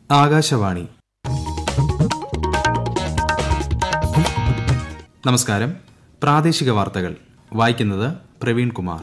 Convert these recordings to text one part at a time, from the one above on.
ആകാശവാണി നമസ്കാരം പ്രാദേശിക വാർത്തകൾ വായിക്കുന്നത് പ്രവീൺ കുമാർ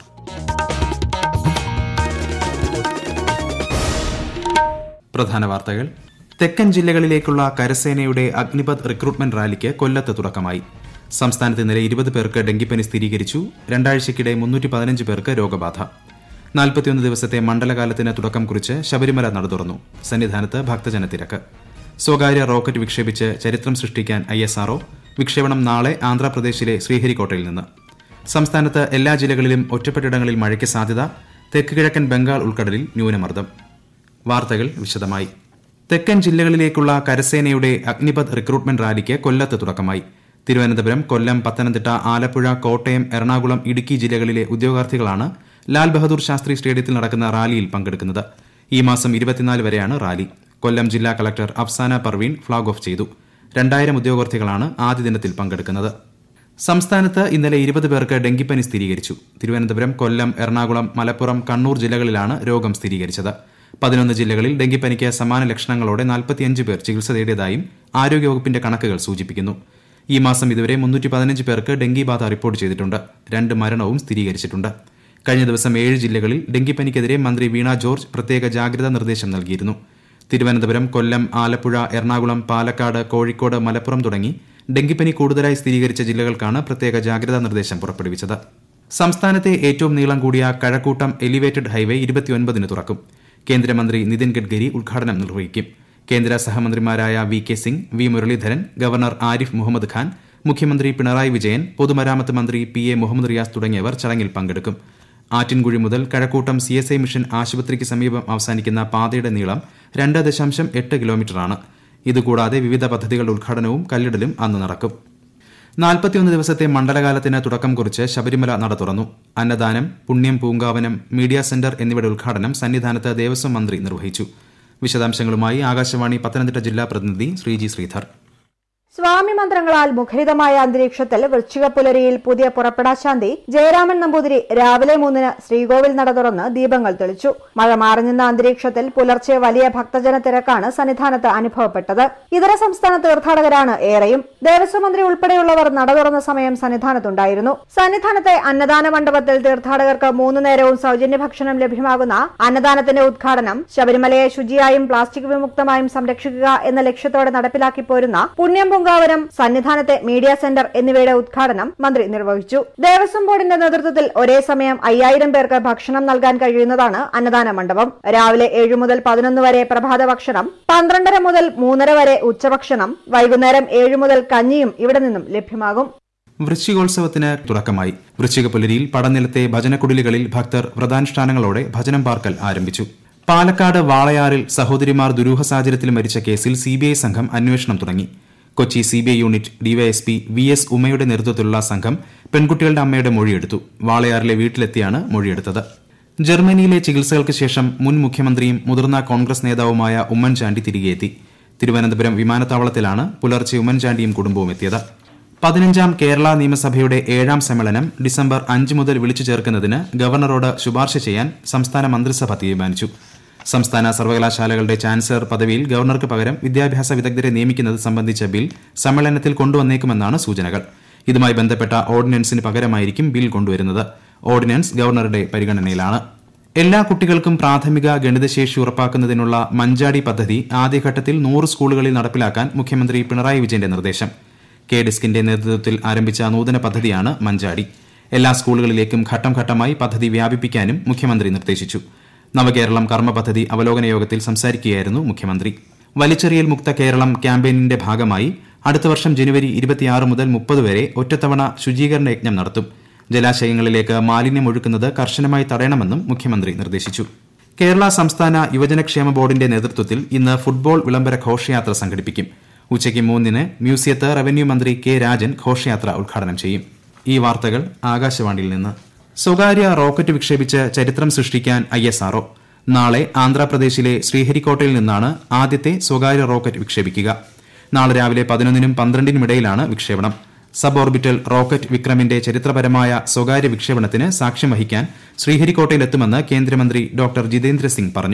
പ്രധാന വാർത്തകൾ തെക്കൻ ജില്ലകളിലേക്കുള്ള കരസേനയുടെ അഗ്നിപത് റിക്രൂട്ട്മെന്റ് റാലിക്ക് കൊല്ലത്ത് തുടക്കമായി സംസ്ഥാനത്ത് ഇന്നലെ ഇരുപത് പേർക്ക് ഡെങ്കിപ്പനി സ്ഥിരീകരിച്ചു രണ്ടാഴ്ചയ്ക്കിടെ മുന്നൂറ്റി പതിനഞ്ച് പേർക്ക് രോഗബാധ നാൽപ്പത്തിയൊന്ന് ദിവസത്തെ മണ്ഡലകാലത്തിന് തുടക്കം കുറിച്ച് ശബരിമല നട തുറന്നു സന്നിധാനത്ത് ഭക്തജന തിരക്ക് സ്വകാര്യ റോക്കറ്റ് വിക്ഷേപിച്ച് ചരിത്രം സൃഷ്ടിക്കാൻ ഐ എസ് ആർഒ വിക്ഷേപണം നാളെ ആന്ധ്രാപ്രദേശിലെ ശ്രീഹരിക്കോട്ടയിൽ നിന്ന് സംസ്ഥാനത്ത് എല്ലാ ജില്ലകളിലും ഒറ്റപ്പെട്ടയിടങ്ങളിൽ മഴയ്ക്ക് സാധ്യത തെക്ക് കിഴക്കൻ ബംഗാൾ ഉൾക്കടലിൽ ന്യൂനമർദ്ദം വാർത്തകൾ വിശദമായി തെക്കൻ ജില്ലകളിലേക്കുള്ള കരസേനയുടെ അഗ്നിപത് റിക്രൂട്ട്മെന്റ് റാലിക്ക് കൊല്ലത്ത് തുടക്കമായി തിരുവനന്തപുരം കൊല്ലം പത്തനംതിട്ട ആലപ്പുഴ കോട്ടയം എറണാകുളം ഇടുക്കി ജില്ലകളിലെ ഉദ്യോഗാർത്ഥികളാണ് ലാൽ ബഹദൂർ ശാസ്ത്രി സ്റ്റേഡിയത്തിൽ നടക്കുന്ന റാലിയിൽ പങ്കെടുക്കുന്നത് ഈ മാസം ഇരുപത്തിനാല് വരെയാണ് റാലി കൊല്ലം ജില്ലാ collector Afsana Parveen flag off ചെയ്തു രണ്ടായിരം ഉദ്യോഗാർത്ഥികളാണ് ആദ്യ ദിനത്തിൽ പങ്കെടുക്കുന്നത് സംസ്ഥാനത്ത് ഇന്നലെ ഇരുപത് പേർക്ക് ഡെങ്കിപ്പനി സ്ഥിരീകരിച്ചു തിരുവനന്തപുരം കൊല്ലം എറണാകുളം മലപ്പുറം കണ്ണൂർ ജില്ലകളിലാണ് രോഗം സ്ഥിരീകരിച്ചത് പതിനൊന്ന് ജില്ലകളിൽ ഡെങ്കിപ്പനിക്ക് സമാന ലക്ഷണങ്ങളോടെ നാൽപ്പത്തിയഞ്ച് പേർ ചികിത്സ തേടിയതായും ആരോഗ്യവകുപ്പിന്റെ കണക്കുകൾ സൂചിപ്പിക്കുന്നു ഈ മാസം ഇതുവരെ മുന്നൂറ്റി പതിനഞ്ച് പേർക്ക് ഡെങ്കി ബാധ റിപ്പോർട്ട് ചെയ്തിട്ടുണ്ട് രണ്ട് മരണവും സ്ഥിരീകരിച്ചിട്ടുണ്ട് കഴിഞ്ഞ ദിവസം ഏഴ് ജില്ലകളിൽ ഡെങ്കിപ്പനിക്കെതിരെ മന്ത്രി വീണ ജോർജ് പ്രത്യേക ജാഗ്രതാ നിർദ്ദേശം നൽകിയിരുന്നു തിരുവനന്തപുരം കൊല്ലം ആലപ്പുഴ എറണാകുളം പാലക്കാട് കോഴിക്കോട് മലപ്പുറം തുടങ്ങി ഡെങ്കിപ്പനി കൂടുതലായി സ്ഥിരീകരിച്ച ജില്ലകൾക്കാണ് പ്രത്യേക ജാഗ്രതാ നിർദ്ദേശം പുറപ്പെടുവിച്ചത് സംസ്ഥാനത്തെ ഏറ്റവും നീളം കൂടിയ കഴക്കൂട്ടം എലിവേറ്റഡ് ഹൈവേ ഇരുപത്തിയൊൻപതിന് തുറക്കും കേന്ദ്രമന്ത്രി നിതിൻ ഗഡ്കരി ഉദ്ഘാടനം നിർവഹിക്കും കേന്ദ്ര സഹമന്ത്രിമാരായ V K Singh V Muraleedharan governor Arif Mohammad Khan മുഖ്യമന്ത്രി പിണറായി വിജയൻ പൊതുമരാമത്ത് മന്ത്രി പി എ മുഹമ്മദ് റിയാസ് തുടങ്ങിയവർ ചടങ്ങിൽ പങ്കെടുക്കും ആറ്റിൻകുഴി മുതൽ Kazhakkoottam C S I mission ആശുപത്രിക്ക് സമീപം അവസാനിക്കുന്ന പാതയുടെ നീളം രണ്ട് ദശാംശം എട്ട് കിലോമീറ്ററാണ് ഇതുകൂടാതെ വിവിധ പദ്ധതികളുടെ ഉദ്ഘാടനവും കല്ലിടലും അന്ന് നടക്കും നാൽപ്പത്തിയൊന്ന് ദിവസത്തെ മണ്ഡലകാലത്തിന് തുടക്കം കുറിച്ച് ശബരിമല നട തുറന്നു അന്നദാനം പുണ്യം പൂങ്കാവനം മീഡിയ സെന്റർ എന്നിവയുടെ ഉദ്ഘാടനം സന്നിധാനത്ത് ദേവസ്വം മന്ത്രി നിർവഹിച്ചു വിശദാംശങ്ങളുമായി ആകാശവാണി പത്തനംതിട്ട ജില്ലാ പ്രതിനിധി ശ്രീജി ശ്രീധർ സ്വാമി മന്ത്രങ്ങളാൽ മുഖരിതമായ അന്തരീക്ഷത്തിൽ വൃശ്ചിക പുലരിയിൽ പുതിയ പുറപ്പെടാശാന്തി ജയരാമൻ നമ്പൂതിരി രാവിലെ മൂന്നിന് ശ്രീകോവിൽ നട തുറന്ന് ദീപങ്ങൾ തെളിച്ചു മഴ മാറിനിന്ന അന്തരീക്ഷത്തിൽ പുലർച്ചെ വലിയ ഭക്തജന തിരക്കാണ് സന്നിധാനത്ത് അനുഭവപ്പെട്ടത് ഇതര സംസ്ഥാന തീർത്ഥാടകരാണ് ഏറെയും ദേവസ്വം മന്ത്രി ഉൾപ്പെടെയുള്ളവർ നട തുറന്ന സമയം സന്നിധാനത്തുണ്ടായിരുന്നു സന്നിധാനത്തെ അന്നദാന മണ്ഡപത്തിൽ തീർത്ഥാടകർക്ക് മൂന്നു നേരവും സൗജന്യ ഭക്ഷണം ലഭ്യമാകുന്ന അന്നദാനത്തിന്റെ ഉദ്ഘാടനം ശബരിമലയെ ശുചിയായും പ്ലാസ്റ്റിക് വിമുക്തമായും സംരക്ഷിക്കുക എന്ന ലക്ഷ്യത്തോടെ നടപ്പിലാക്കി പോരുന്ന പുണ്യം പൂങ്കാവനം സന്നിധാനത്തെ മീഡിയ സെന്റർ എന്നിവയുടെ ഉദ്ഘാടനം മന്ത്രി നിർവഹിച്ചു ദേവസ്വം ബോർഡിന്റെ നേതൃത്വത്തിൽ ഒരേ സമയം അയ്യായിരം പേർക്ക് ഭക്ഷണം നൽകാൻ കഴിയുന്നതാണ് അന്നദാന മണ്ഡപം രാവിലെ ഏഴു മുതൽ പതിനൊന്ന് വരെ പ്രഭാത ഭക്ഷണം പന്ത്രണ്ടര മുതൽ മൂന്നര വരെ ഉച്ചഭക്ഷണം വൈകുന്നേരം ഏഴു മുതൽ കഞ്ഞിയും ഇവിടെ നിന്നും ലഭ്യമാകും വൃശ്ചികോത്സവത്തിന് തുടക്കമായി വൃശ്ചിക പുലരിയിൽ പടനിലത്തെ ഭജനക്കുടിലുകളിൽ ഭക്തർ വ്രതാനുഷ്ഠാനങ്ങളോടെ ഭജനം പാർക്കൽ ആരംഭിച്ചു പാലക്കാട് വാളയാറിൽ സഹോദരിമാർ ദുരൂഹ സാഹചര്യത്തിൽ മരിച്ച കേസിൽ സിബിഐ സംഘം അന്വേഷണം തുടങ്ങി Kochi CBI unit DYSP V S ഉമയുടെ നേതൃത്വത്തിലുള്ള സംഘം പെൺകുട്ടികളുടെ അമ്മയുടെ മൊഴിയെടുത്തു വാളയാറിലെ വീട്ടിലെത്തിയാണ് മൊഴിയെടുത്തത് ജർമ്മനിയിലെ ചികിത്സകൾക്ക് ശേഷം മുൻ മുഖ്യമന്ത്രിയും മുതിർന്ന കോൺഗ്രസ് നേതാവുമായ ഉമ്മൻചാണ്ടി തിരികെയെത്തി തിരുവനന്തപുരം വിമാനത്താവളത്തിലാണ് പുലർച്ചെ ഉമ്മൻചാണ്ടിയും കുടുംബവും എത്തിയത് പതിനഞ്ചാം കേരള നിയമസഭയുടെ ഏഴാം സമ്മേളനം ഡിസംബർ അഞ്ച് മുതൽ വിളിച്ചു ചേർക്കുന്നതിന് ഗവർണറോട് ശുപാർശ ചെയ്യാൻ സംസ്ഥാന മന്ത്രിസഭ തീരുമാനിച്ചു സംസ്ഥാന സർവകലാശാലകളുടെ ചാൻസലർ പദവിയിൽ ഗവർണർക്ക് പകരം വിദ്യാഭ്യാസ വിദഗ്ധരെ നിയമിക്കുന്നത് സംബന്ധിച്ച ബിൽ സമ്മേളനത്തിൽ കൊണ്ടുവന്നേക്കുമെന്നാണ് സൂചനകൾ ഇതുമായി ബന്ധപ്പെട്ട ഓർഡിനൻസിന് പകരമായിരിക്കും ബിൽ കൊണ്ടുവരുന്നത് ഓർഡിനൻസ് ഗവർണറുടെ പരിഗണനയിലാണ് എല്ലാ കുട്ടികൾക്കും പ്രാഥമിക ഗണിതശേഷി ഉറപ്പാക്കുന്നതിനുള്ള മഞ്ചാടി പദ്ധതി ആദ്യഘട്ടത്തിൽ നൂറ് സ്കൂളുകളിൽ നടപ്പിലാക്കാൻ മുഖ്യമന്ത്രി പിണറായി വിജയന്റെ നിർദ്ദേശം കെ ഡിസ്കിന്റെ നേതൃത്വത്തിൽ ആരംഭിച്ച നൂതന പദ്ധതിയാണ് മഞ്ചാടി എല്ലാ സ്കൂളുകളിലേക്കും ഘട്ടം ഘട്ടമായി പദ്ധതി വ്യാപിപ്പിക്കാനും മുഖ്യമന്ത്രി നിർദ്ദേശിച്ചു നവകേരളം കർമ്മ പദ്ധതി അവലോകന യോഗത്തിൽ സംസാരിക്കുകയായിരുന്നു മുഖ്യമന്ത്രി വലിച്ചെറിയൽ മുക്ത കേരളം ക്യാമ്പയിനിന്റെ ഭാഗമായി അടുത്ത വർഷം ജനുവരി ഇരുപത്തിയാറ് മുതൽ മുപ്പത് വരെ ഒറ്റത്തവണ ശുചീകരണ യജ്ഞം നടത്തും ജലാശയങ്ങളിലേക്ക് മാലിന്യം ഒഴുക്കുന്നത് കർശനമായി തടയണമെന്നും മുഖ്യമന്ത്രി നിർദ്ദേശിച്ചു കേരള സംസ്ഥാന യുവജനക്ഷേമ ബോർഡിന്റെ നേതൃത്വത്തിൽ ഇന്ന് ഫുട്ബോൾ വിളംബര ഘോഷയാത്ര സംഘടിപ്പിക്കും ഉച്ചയ്ക്ക് മൂന്നിന് മ്യൂസിയത്ത് റവന്യൂ മന്ത്രി കെ രാജൻ ഘോഷയാത്ര ഉദ്ഘാടനം ചെയ്യും ഈ വാർത്തകൾ ആകാശവാണിയിൽ നിന്ന് സ്വകാര്യ റോക്കറ്റ് വിക്ഷേപിച്ച് ചരിത്രം സൃഷ്ടിക്കാൻ ഐ എസ് ആർഒ നാളെ ആന്ധ്രാപ്രദേശിലെ ശ്രീഹരിക്കോട്ടയിൽ നിന്നാണ് ആദ്യത്തെ സ്വകാര്യ റോക്കറ്റ് വിക്ഷേപിക്കുക നാളെ രാവിലെ പതിനൊന്നിനും പന്ത്രണ്ടിനും ഇടയിലാണ് വിക്ഷേപണം സബ് ഓർബിറ്റൽ റോക്കറ്റ് വിക്രമിന്റെ ചരിത്രപരമായ സ്വകാര്യ വിക്ഷേപണത്തിന് സാക്ഷ്യം വഹിക്കാൻ ശ്രീഹരിക്കോട്ടയിലെത്തുമെന്ന് കേന്ദ്രമന്ത്രി ഡോക്ടർ ജിതേന്ദ്ര സിംഗ് പറഞ്ഞു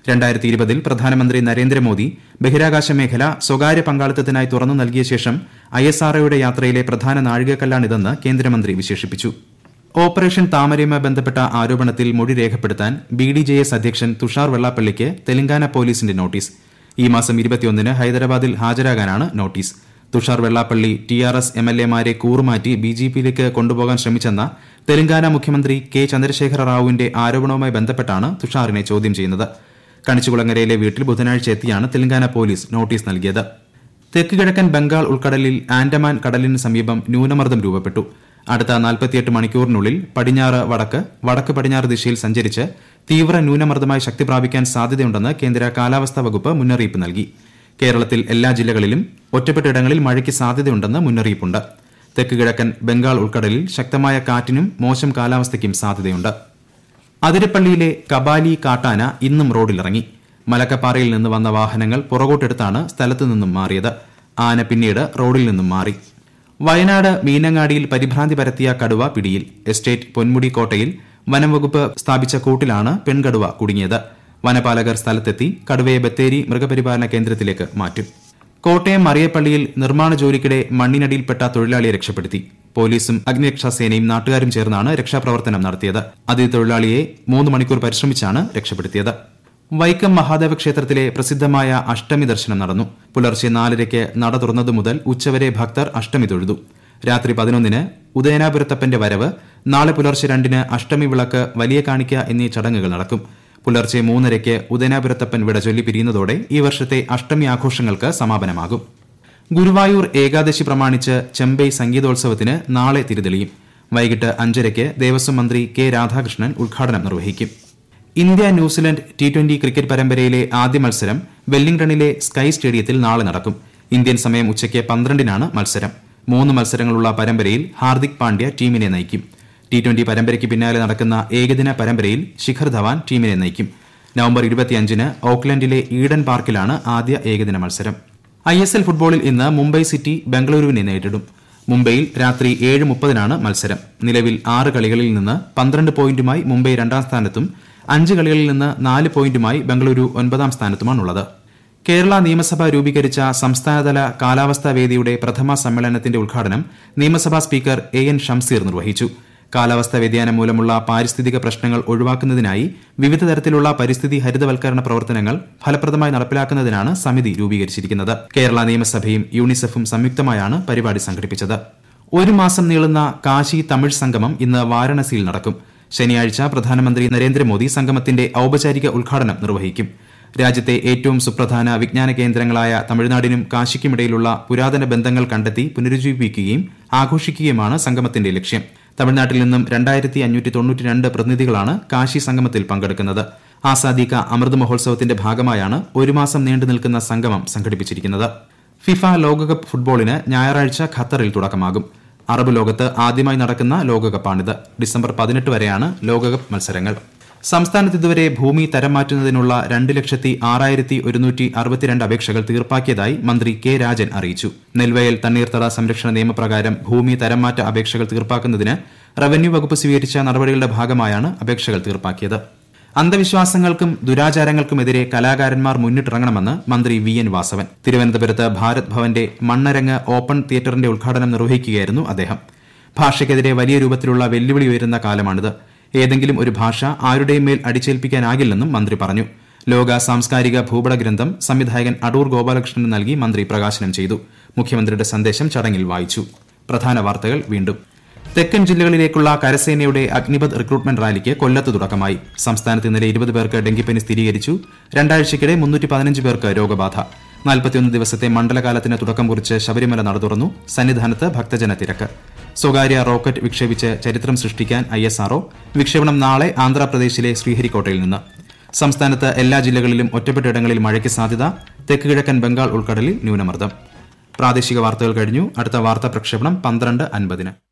രണ്ടായിരത്തി ഇരുപതിൽ പ്രധാനമന്ത്രി നരേന്ദ്രമോദി ബഹിരാകാശ മേഖല സ്വകാര്യ പങ്കാളിത്തത്തിനായി തുറന്നു നൽകിയ ശേഷം ഐ എസ് ആർഒയുടെ യാത്രയിലെ പ്രധാന നാഴികക്കല്ലാണിതെന്ന് കേന്ദ്രമന്ത്രി വിശേഷിപ്പിച്ചു ഓപ്പറേഷൻ താമരയുമായി ബന്ധപ്പെട്ട ആരോപണത്തിൽ മൊഴി രേഖപ്പെടുത്താൻ ബി ഡി ജെ എസ് അധ്യക്ഷൻ തുഷാർ വെള്ളാപ്പള്ളിക്ക് തെലങ്കാന പോലീസിന്റെ നോട്ടീസ് ഈ മാസം ഇരുപത്തിയൊന്നിന് ഹൈദരാബാദിൽ ഹാജരാകാനാണ് notice Thushar Vellappally T R S M L എമാരെ കൂറുമാറ്റി ബി ജെ പിയിലേക്ക് കൊണ്ടുപോകാൻ ശ്രമിച്ചെന്ന തെലങ്കാന മുഖ്യമന്ത്രി കെ ചന്ദ്രശേഖര റാവുവിന്റെ ആരോപണവുമായി ബന്ധപ്പെട്ടാണ് തുഷാറിനെ ചോദ്യം ചെയ്യുന്നത് കണിച്ചുകുളങ്ങരയിലെ വീട്ടിൽ ബുധനാഴ്ച എത്തിയാണ് തെലങ്കാന പോലീസ് നോട്ടീസ് നൽകിയത് തെക്ക് കിഴക്കൻ ബംഗാൾ ഉൾക്കടലിൽ ആൻഡമാൻ കടലിന് സമീപം ന്യൂനമർദ്ദം രൂപപ്പെട്ടു അടുത്ത നാൽപ്പത്തിയെട്ട് മണിക്കൂറിനുള്ളിൽ പടിഞ്ഞാറ് വടക്ക് വടക്ക് പടിഞ്ഞാറ് ദിശയിൽ സഞ്ചരിച്ച് തീവ്ര ന്യൂനമർദ്ദമായി ശക്തി പ്രാപിക്കാൻ സാധ്യതയുണ്ടെന്ന് കേന്ദ്ര കാലാവസ്ഥാ വകുപ്പ് മുന്നറിയിപ്പ് നൽകി കേരളത്തിൽ എല്ലാ ജില്ലകളിലും ഒറ്റപ്പെട്ടയിടങ്ങളിൽ മഴയ്ക്ക് സാധ്യതയുണ്ടെന്ന് മുന്നറിയിപ്പുണ്ട് തെക്ക് കിഴക്കൻ ബംഗാൾ ഉൾക്കടലിൽ ശക്തമായ കാറ്റിനും മോശം കാലാവസ്ഥയ്ക്കും സാധ്യതയുണ്ട് അതിരപ്പള്ളിയിലെ കബാലി കാട്ടാന ഇന്നും റോഡിലിറങ്ങി മലക്കപ്പാറയിൽ നിന്ന് വന്ന വാഹനങ്ങൾ പുറകോട്ടെടുത്താണ് സ്ഥലത്തു നിന്നും മാറിയത് ആന പിന്നീട് റോഡിൽ നിന്നും മാറി വയനാട് മീനങ്ങാടിയിൽ പരിഭ്രാന്തി പരത്തിയ കടുവ പിടിയിൽ എസ്റ്റേറ്റ് പൊന്മുടി കോട്ടയിൽ വനംവകുപ്പ് സ്ഥാപിച്ച കൂട്ടിലാണ് പെൺകടുവ കുടുങ്ങിയത് വനപാലകർ സ്ഥലത്തെത്തി കടുവയെ ബത്തേരി മൃഗപരിപാലന കേന്ദ്രത്തിലേക്ക് മാറ്റും കോട്ടയം മറിയപ്പള്ളിയിൽ നിർമ്മാണ ജോലിക്കിടെ മണ്ണിനടിയിൽപ്പെട്ട തൊഴിലാളിയെ രക്ഷപ്പെടുത്തി പോലീസും അഗ്നിരക്ഷാസേനയും നാട്ടുകാരും ചേർന്നാണ് രക്ഷാപ്രവർത്തനം നടത്തിയത് അതിഥി തൊഴിലാളിയെ മൂന്ന് മണിക്കൂർ പരിശ്രമിച്ചാണ് രക്ഷപ്പെടുത്തിയത് വൈക്കം മഹാദേവ ക്ഷേത്രത്തിലെ പ്രസിദ്ധമായ അഷ്ടമി ദർശനം നടന്നു പുലർച്ചെ നാലരയ്ക്ക് നട തുറന്നതു മുതൽ ഉച്ചവരെ ഭക്തർ അഷ്ടമി തൊഴുതു രാത്രി പതിനൊന്നിന് ഉദയനാപുരത്തപ്പന്റെ വരവ് നാളെ പുലർച്ചെ രണ്ടിന് അഷ്ടമി വിളക്ക് വലിയ കാണിക്ക എന്നീ ചടങ്ങുകൾ നടക്കും പുലർച്ചെ മൂന്നരയ്ക്ക് ഉദയനാപുരത്തപ്പൻ വിട ചൊല്ലി പിരിയുന്നതോടെ ഈ വർഷത്തെ അഷ്ടമി ആഘോഷങ്ങൾക്ക് സമാപനമാകും ഗുരുവായൂർ ഏകാദശി പ്രമാണിച്ച് ചെമ്പൈ സംഗീതോത്സവത്തിന് നാളെ തിരിതെളിയും വൈകിട്ട് അഞ്ചരയ്ക്ക് ദേവസ്വം മന്ത്രി കെ രാധാകൃഷ്ണൻ ഉദ്ഘാടനം നിർവഹിക്കും India New Zealand T twenty cricket പരമ്പരയിലെ ആദ്യ മത്സരം വെല്ലിംഗ്ടണിലെ സ്കൈ സ്റ്റേഡിയത്തിൽ നാളെ നടക്കും ഇന്ത്യൻ സമയം ഉച്ചയ്ക്ക് പന്ത്രണ്ടിനാണ് മത്സരം മൂന്ന് മത്സരങ്ങളുള്ള പരമ്പരയിൽ ഹാർദിക് പാണ്ഡ്യ ടീമിനെ നയിക്കും ടി ട്വന്റി പരമ്പരയ്ക്ക് പിന്നാലെ നടക്കുന്ന ഏകദിന പരമ്പരയിൽ ശിഖർ ധവാൻ ടീമിനെ നയിക്കും നവംബർ ഇരുപത്തിയഞ്ചിന് ഓക്ലൻഡിലെ ഈഡൻ പാർക്കിലാണ് ആദ്യ ഏകദിന മത്സരം ഐ എസ് എൽ ഫുട്ബോളിൽ ഇന്ന് മുംബൈ സിറ്റി ബംഗളൂരുവിനെ നേരിടും മുംബൈയിൽ രാത്രി ഏഴ് മുപ്പതിനാണ് മത്സരം നിലവിൽ ആറ് കളികളിൽ നിന്ന് പന്ത്രണ്ട് പോയിന്റുമായി മുംബൈ രണ്ടാം സ്ഥാനത്തും അഞ്ച് കളികളിൽ നിന്ന് നാല് പോയിന്റുമായി ബംഗളൂരു ഒൻപതാം സ്ഥാനത്തുമാണുള്ളത് കേരള നിയമസഭ രൂപീകരിച്ച സംസ്ഥാനതല കാലാവസ്ഥാ വേദിയുടെ പ്രഥമ സമ്മേളനത്തിന്റെ ഉദ്ഘാടനം നിയമസഭാ സ്പീക്കർ എ എൻ ഷംസീർ നിർവഹിച്ചു കാലാവസ്ഥാ വ്യതിയാനം മൂലമുള്ള പാരിസ്ഥിതിക പ്രശ്നങ്ങൾ ഒഴിവാക്കുന്നതിനായി വിവിധ തരത്തിലുള്ള പരിസ്ഥിതി ഹരിതവൽക്കരണ പ്രവർത്തനങ്ങൾ ഫലപ്രദമായി നടപ്പിലാക്കുന്നതിനാണ് സമിതി രൂപീകരിച്ചിരിക്കുന്നത് കേരള നിയമസഭയും യൂണിസെഫും സംയുക്തമായാണ് പരിപാടി സംഘടിപ്പിച്ചത് ഒരു മാസം നീളുന്ന കാശി തമിഴ് സംഗമം ഇന്ന് വാരണസിയിൽ നടക്കും ശനിയാഴ്ച പ്രധാനമന്ത്രി നരേന്ദ്രമോദി സംഗമത്തിന്റെ ഔപചാരിക ഉദ്ഘാടനം നിർവഹിക്കും രാജ്യത്തെ ഏറ്റവും സുപ്രധാന വിജ്ഞാന കേന്ദ്രങ്ങളായ തമിഴ്നാടിനും കാശിക്കുമിടയിലുള്ള പുരാതന ബന്ധങ്ങൾ കണ്ടെത്തി പുനരുജ്ജീവിപ്പിക്കുകയും ആഘോഷിക്കുകയുമാണ് സംഗമത്തിന്റെ ലക്ഷ്യം തമിഴ്നാട്ടിൽ നിന്നും രണ്ടായിരത്തി അഞ്ഞൂറ്റി തൊണ്ണൂറ്റി രണ്ട് പ്രതിനിധികളാണ് കാശി സംഗമത്തിൽ പങ്കെടുക്കുന്നത് ആസാദി കാ അമൃത് മഹോത്സവത്തിന്റെ ഭാഗമായാണ് ഒരു മാസം നീണ്ടു നിൽക്കുന്ന സംഗമം സംഘടിപ്പിച്ചിരിക്കുന്നത് ഫിഫ ലോകകപ്പ് ഫുട്ബോളിന് ഞായറാഴ്ച ഖത്തറിൽ തുടക്കമാകും അറബ് ലോകത്ത് ആദ്യമായി നടക്കുന്ന ലോകകപ്പാണിത് ഡിസംബർ പതിനെട്ട് വരെയാണ് ലോകകപ്പ് മത്സരങ്ങൾ സംസ്ഥാനത്ത് ഇതുവരെ ഭൂമി തരം മാറ്റുന്നതിനുള്ള രണ്ട് ലക്ഷത്തി ആറായിരത്തി ഒരുന്നൂറ്റി അറുപത്തിരണ്ട് അപേക്ഷകൾ തീർപ്പാക്കിയതായി മന്ത്രി കെ രാജൻ അറിയിച്ചു നെൽവയൽ തണ്ണീർത്തട സംരക്ഷണ നിയമപ്രകാരം ഭൂമി തരംമാറ്റ അപേക്ഷകൾ തീർപ്പാക്കുന്നതിന് റവന്യൂ വകുപ്പ് സ്വീകരിച്ച നടപടികളുടെ ഭാഗമായാണ് അപേക്ഷകൾ തീർപ്പാക്കിയത് അന്ധവിശ്വാസങ്ങൾക്കും ദുരാചാരങ്ങൾക്കുമെതിരെ കലാകാരന്മാർ മുന്നിട്ടിറങ്ങണമെന്ന് മന്ത്രി വി എൻ വാസവൻ തിരുവനന്തപുരത്ത് ഭാരത് ഭവന്റെ മണ്ണരങ്ങ് ഓപ്പൺ തിയേറ്ററിന്റെ ഉദ്ഘാടനം നിർവഹിക്കുകയായിരുന്നു അദ്ദേഹം ഭാഷയ്ക്കെതിരെ വലിയ രൂപത്തിലുള്ള വെല്ലുവിളി ഉയരുന്ന കാലമാണിത് ഏതെങ്കിലും ഒരു ഭാഷ ആരുടെയും മേൽ അടിച്ചേൽപ്പിക്കാനാകില്ലെന്നും മന്ത്രി പറഞ്ഞു ലോക സാംസ്കാരിക ഭൂപട ഗ്രന്ഥം സംവിധായകൻ അടൂർ ഗോപാലകൃഷ്ണന് നൽകി മന്ത്രി പ്രകാശനം ചെയ്തു മുഖ്യമന്ത്രിയുടെ സന്ദേശം ചടങ്ങിൽ വായിച്ചു പ്രധാന വാർത്തകൾ വീണ്ടും തെക്കൻ ജില്ലകളിലേക്കുള്ള കരസേനയുടെ അഗ്നിപത് റിക്രൂട്ട്മെന്റ് റാലിക്ക് കൊല്ലത്ത് തുടക്കമായി സംസ്ഥാനത്ത് ഇന്നലെ ഇരുപത് പേർക്ക് ഡെങ്കിപ്പനി സ്ഥിരീകരിച്ചു രണ്ടാഴ്ചയ്ക്കിടെ മുന്നൂറ്റി പതിനഞ്ച് പേർക്ക് രോഗബാധ നാൽപ്പത്തിയൊന്ന് ദിവസത്തെ മണ്ഡലകാലത്തിന് തുടക്കം കുറിച്ച് ശബരിമല നട തുറന്നു സന്നിധാനത്ത് ഭക്തജന തിരക്ക് സ്വകാര്യ റോക്കറ്റ് വിക്ഷേപിച്ച് ചരിത്രം സൃഷ്ടിക്കാൻ ഐ എസ് ആർഒ വിക്ഷേപണം നാളെ ആന്ധ്രാപ്രദേശിലെ ശ്രീഹരിക്കോട്ടയിൽ നിന്ന് സംസ്ഥാനത്ത് എല്ലാ ജില്ലകളിലും ഒറ്റപ്പെട്ടയിടങ്ങളിൽ മഴയ്ക്ക് സാധ്യത തെക്ക് കിഴക്കൻ ബംഗാൾ ഉൾക്കടലിൽ ന്യൂനമർദ്ദം പ്രാദേശിക വാർത്തകൾ കഴിഞ്ഞു അടുത്ത വാർത്താ പ്രക്ഷേപണം പന്ത്രണ്ട് അൻപതിന്